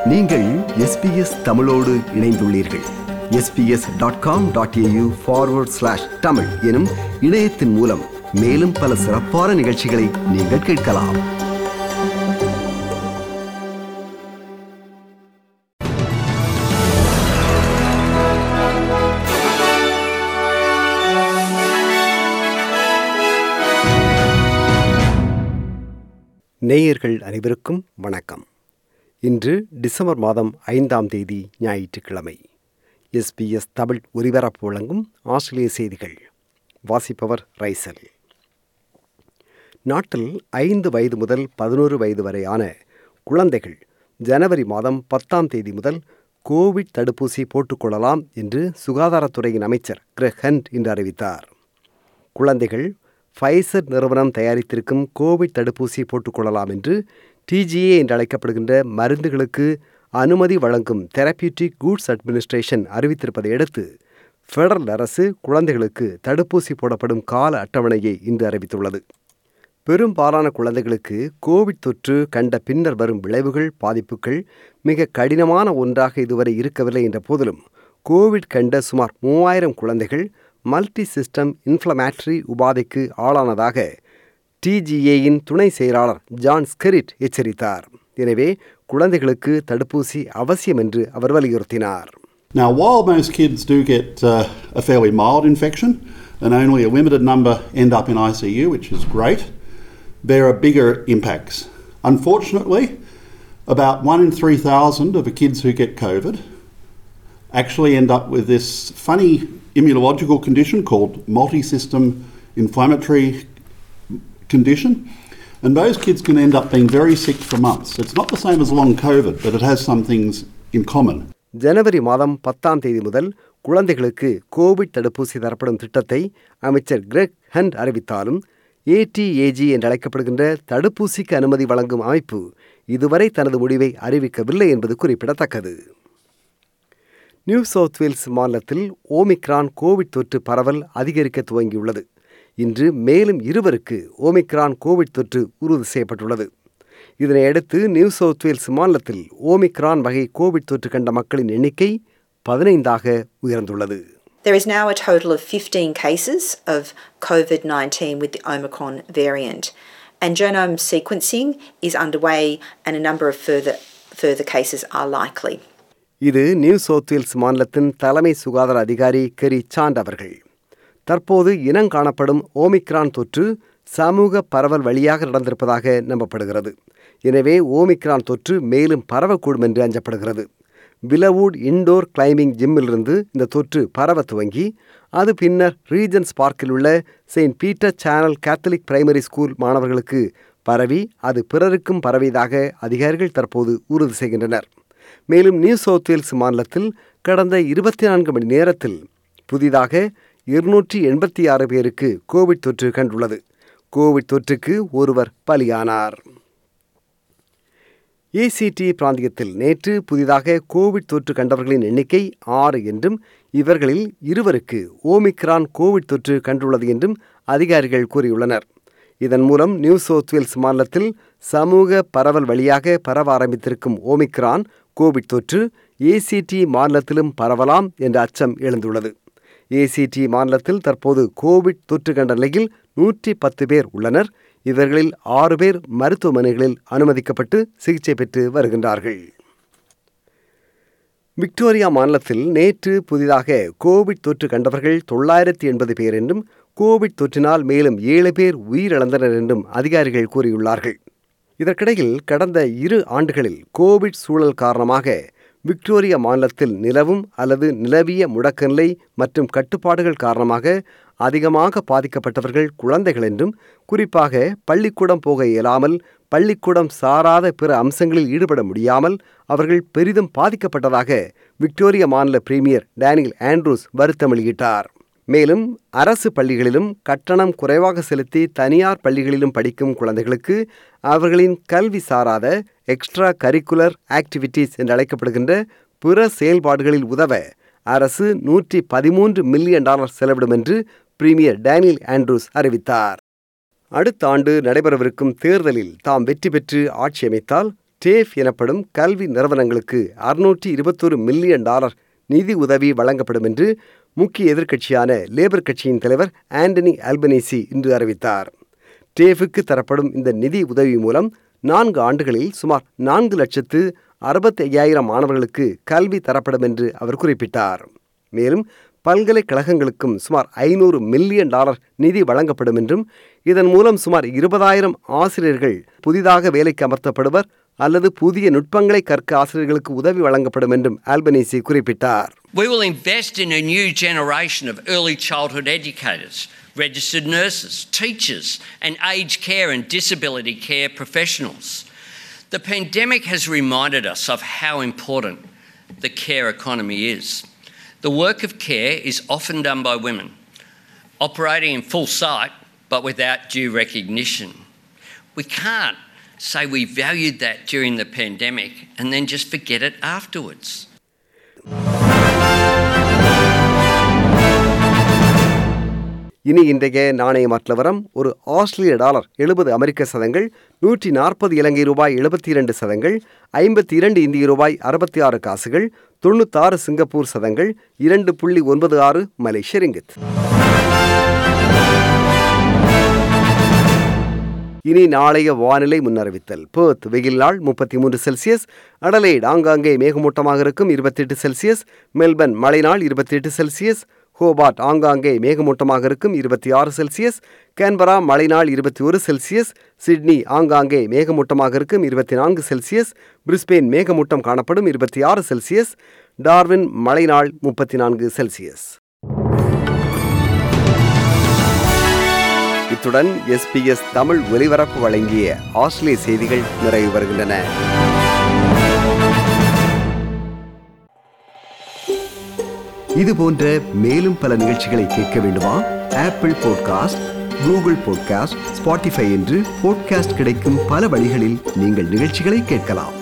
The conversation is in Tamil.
நீங்கள் எஸ்பிஎஸ் தமிழோடு இணைந்துள்ளீர்கள் SBS dot com dot AU forward slash Tamil எனும் இணையத்தின் மூலம் மேலும் பல சிறப்பான நிகழ்ச்சிகளை நீங்கள் கேட்கலாம் நேயர்கள் அனைவருக்கும் வணக்கம் இன்று டிசம்பர் மாதம் ஐந்தாம் தேதி ஞாயிற்றுக்கிழமை எஸ்பிஎஸ் தமிழ் ஒலிபரப்பு வழங்கும் ஆஸ்திரேலிய செய்திகள் வாசிப்பவர் ரைசல் நாட்டில் ஐந்து வயது முதல் பதினோரு வயது வரையான குழந்தைகள் ஜனவரி மாதம் பத்தாம் தேதி முதல் கோவிட் தடுப்பூசி போட்டுக்கொள்ளலாம் என்று சுகாதாரத்துறையின் அமைச்சர் கிரெக் ஹண்ட் இன்று அறிவித்தார் குழந்தைகள் ஃபைசர் நிறுவனம் தயாரித்திருக்கும் கோவிட் தடுப்பூசி போட்டுக்கொள்ளலாம் என்று டிஜிஏ என்று அழைக்கப்படுகின்ற மருந்துகளுக்கு அனுமதி வழங்கும் தெரபியூட்டிக் கூட்ஸ் அட்மினிஸ்ட்ரேஷன் அறிவித்திருப்பதை அடுத்து ஃபெடரல் அரசு குழந்தைகளுக்கு தடுப்பூசி போடப்படும் கால அட்டவணையை இன்று அறிவித்துள்ளது பெரும்பாலான குழந்தைகளுக்கு கோவிட் தொற்று கண்ட பின்னர் வரும் விளைவுகள் பாதிப்புகள் மிக கடினமான ஒன்றாக இதுவரை இருக்கவில்லை என்ற போதிலும் கோவிட் கண்ட சுமார் மூவாயிரம் குழந்தைகள் மல்டி சிஸ்டம் இன்ஃப்ளமேட்டரி உபாதைக்கு ஆளானதாக டிஜிஏயின் துணை செயலாளர் ஜான் ஸ்கெரிட் எச்சரித்தார் எனவே குழந்தைகளுக்கு தடுப்பூசி அவசியம் என்று அவர் வலியுறுத்தினார் Now, while most kids do get uh, a fairly mild infection and only a limited number end up in ICU, which is great, there are bigger impacts. Unfortunately, about one in 3,000 of the kids who get COVID actually end up with this funny immunological condition called multi system inflammatory condition. And those kids can end up being very sick for months. It's not the same as long COVID, but it has some things in common. ஜனவரி மாதம் பத்தாம் தேதி முதல் குழந்தைகளுக்கு கோவிட் தடுப்பூசி தரப்படும் திட்டத்தை அமைச்சர் கிரெக் ஹண்ட் அறிவித்தாலும் ஏடிஏஜி என்று அழைக்கப்படுகின்ற தடுப்பூசிக்கு அனுமதி வழங்கும் அமைப்பு இதுவரை தனது முடிவை அறிவிக்கவில்லை என்பது குறிப்பிடத்தக்கது நியூ சவுத் வேல்ஸ் மாநிலத்தில் ஓமிக்ரான் கோவிட் தொற்று பரவல் அதிகரிக்க துவங்கியுள்ளது இன்று மேலும் இருவருக்கு ஓமிக்ரான் கோவிட் தொற்று உறுதி செய்யப்பட்டுள்ளது இதனையடுத்து நியூ சவுத் வேல்ஸ் மாநிலத்தில் ஓமிக்ரான் வகை கோவிட் தொற்று கண்ட மக்களின் எண்ணிக்கை பதினைந்தாக உயர்ந்துள்ளது There is now a total of 15 cases of COVID 19 with the Omicron variant, and genome sequencing is underway, and a number of further, further cases are likely. இது நியூ சவுத் வேல்ஸ் மாநிலத்தின் தலைமை சுகாதார அதிகாரி கெரி சாண்ட் அவர்கள் தற்போது இனம் காணப்படும் ஓமிக்ரான் தொற்று சமூக பரவல் வழியாக நடந்திருப்பதாக நம்பப்படுகிறது எனவே ஓமிக்ரான் தொற்று மேலும் பரவக்கூடும் என்று அஞ்சப்படுகிறது விலவூட் இன்டோர் கிளைம்பிங் ஜிம்மிலிருந்து இந்த தொற்று பரவ துவங்கி அது பின்னர் ரீஜன்ஸ் பார்க்கில் உள்ள Saint Peter Chanel Catholic primary school மாணவர்களுக்கு பரவி அது பிறருக்கும் பரவியதாக அதிகாரிகள் தற்போது உறுதி செய்கின்றனர் மேலும் நியூ சவுத் வேல்ஸ் மாநிலத்தில் கடந்த இருபத்தி நான்கு மணி நேரத்தில் புதிதாக இருநூற்றி எண்பத்தி ஆறு பேருக்கு கோவிட் தொற்று கண்டுள்ளது கோவிட் தொற்றுக்கு ஒருவர் பலியானார் ஏசிடி பிராந்தியத்தில் நேற்று புதிதாக கோவிட் தொற்று கண்டவர்களின் எண்ணிக்கை ஆறு என்றும் இவர்களில் இருவருக்கு ஓமிக்ரான் கோவிட் தொற்று கண்டுள்ளது என்றும் அதிகாரிகள் கூறியுள்ளனர் இதன் மூலம் நியூ சவுத் வேல்ஸ் மாநிலத்தில் சமூக பரவல் வழியாக பரவ ஆரம்பித்திருக்கும் ஓமிக்ரான் கோவிட் தொற்று ஏசிடி மாநிலத்திலும் பரவலாம் என்ற அச்சம் எழுந்துள்ளது ஏசிடி மாநிலத்தில் தற்போது கோவிட் தொற்று கண்ட நிலையில் நூற்றி பத்து பேர் உள்ளனர் இவர்களில் ஆறு பேர் மருத்துவமனைகளில் அனுமதிக்கப்பட்டு சிகிச்சை பெற்று வருகின்றார்கள் விக்டோரியா மாநிலத்தில் நேற்று புதிதாக கோவிட் தொற்று கண்டவர்கள் தொள்ளாயிரத்தி எண்பது பேர் என்றும் கோவிட் தொற்றினால் மேலும் ஏழு பேர் உயிரிழந்தனர் என்றும் அதிகாரிகள் கூறியுள்ளார்கள் இதற்கிடையில் கடந்த இரு ஆண்டுகளில் கோவிட் சூழல் காரணமாக விக்டோரியா மாநிலத்தில் நிலவும் அல்லது நிலவிய முடக்கநிலை மற்றும் கட்டுப்பாடுகள் காரணமாக அதிகமாக பாதிக்கப்பட்டவர்கள் குழந்தைகள் என்றும் குறிப்பாக பள்ளிக்கூடம் போக இயலாமல் பள்ளிக்கூடம் சாராத பிற அம்சங்களில் ஈடுபட முடியாமல் அவர்கள் பெரிதும் பாதிக்கப்பட்டதாக விக்டோரியா மாநில பிரீமியர் டேனியல் ஆண்ட்ரூஸ் வருத்தம் வெளியிட்டார் மேலும் அரசு பள்ளிகளிலும் கட்டணம் குறைவாக செலுத்தி தனியார் பள்ளிகளிலும் படிக்கும் குழந்தைகளுக்கு அவர்களின் கல்வி சாராத எக்ஸ்ட்ரா கரிக்குலர் ஆக்டிவிட்டீஸ் என்று அழைக்கப்படுகின்ற பிற செயல்பாடுகளில் உதவ அரசு நூற்றி பதிமூன்று மில்லியன் டாலர் செலவிடும் என்று பிரீமியர் டேனியல் ஆண்ட்ரூஸ் அறிவித்தார் அடுத்த ஆண்டு நடைபெறவிருக்கும் தேர்தலில் தாம் வெற்றி பெற்று ஆட்சி அமைத்தால் டேஃப் எனப்படும் கல்வி நிறுவனங்களுக்கு அறுநூற்றி இருபத்தொரு மில்லியன் டாலர் நிதி உதவி வழங்கப்படும் என்று முக்கிய எதிர்க்கட்சியான லேபர் கட்சியின் தலைவர் ஆண்டனி அல்பனீசி இன்று அறிவித்தார் டேஃபுக்கு தரப்படும் இந்த நிதி உதவி மூலம் நான்கு ஆண்டுகளில் சுமார் நான்கு லட்சத்து அறுபத்தி ஐயாயிரம் மாணவர்களுக்கு கல்வி தரப்படும் என்று அவர் குறிப்பிட்டார் மேலும் பல்கலைக்கழகங்களுக்கும் சுமார் ஐநூறு மில்லியன் டாலர் நிதி வழங்கப்படும் என்றும் இதன் மூலம் சுமார் இருபதாயிரம் ஆசிரியர்கள் புதிதாக வேலைக்கு அமர்த்தப்படுவர் அல்லது புதிய நுட்பங்களை கற்க ஆசிரியர்களுக்கு உதவி வழங்கப்படும் என்றும் ஆல்பனீசி குறிப்பிட்டார் We will invest in a new generation of early childhood educators, registered nurses, teachers, and aged care and disability care professionals. The pandemic has reminded us of how important the care economy is. The work of care is often done by women, operating in full sight but without due recognition. We can't say we valued that during the pandemic and then just forget it afterwards. இனி இன்றைய நாணய மாற்றவரம் ஒரு ஆஸ்திரேலிய டாலர் எழுபது அமெரிக்க சதங்கள் நூற்றி நாற்பது இலங்கை ரூபாய் எழுபத்தி இரண்டு சதங்கள் ஐம்பத்தி இரண்டு இந்திய ரூபாய் அறுபத்தி ஆறு காசுகள் தொண்ணூத்தாறு சிங்கப்பூர் சதங்கள் இரண்டு புள்ளி ஒன்பது ஆறு மலேசிய ரிங்கித் இனி நாளைய வானிலை முன்னறிவித்தல் பேர்த் வெயில் நாள் முப்பத்தி மூன்று செல்சியஸ் அடலைட் ஆங்காங்கே மேகமூட்டமாக இருக்கும் இருபத்தெட்டு செல்சியஸ் மெல்பர்ன் மழை நாள் இருபத்தி எட்டு செல்சியஸ் ஹோபார்ட் ஆங்காங்கே மேகமூட்டமாக இருக்கும் இருபத்தி ஆறு செல்சியஸ் கேன்பரா மழை நாள் இருபத்தி ஒரு செல்சியஸ் சிட்னி ஆங்காங்கே மேகமூட்டமாக இருக்கும் இருபத்தி நான்கு செல்சியஸ் பிரிஸ்பெயின் மேகமூட்டம் காணப்படும் இருபத்தி ஆறு செல்சியஸ் டார்வின் மழை நாள் முப்பத்தி நான்கு செல்சியஸ் இத்துடன் எஸ்பிஎஸ் தமிழ் ஒலிபரப்பு வழங்கிய ஆஸ்திரேலிய செய்திகள் நிறைவு வருகின்றன இது போன்ற மேலும் பல நிகழ்ச்சிகளை கேட்க வேண்டுமா Apple podcast Google podcast Spotify என்று பாட்காஸ்ட் கிடைக்கும் பல வழிகளில் நீங்கள் நிகழ்ச்சிகளை கேட்கலாம்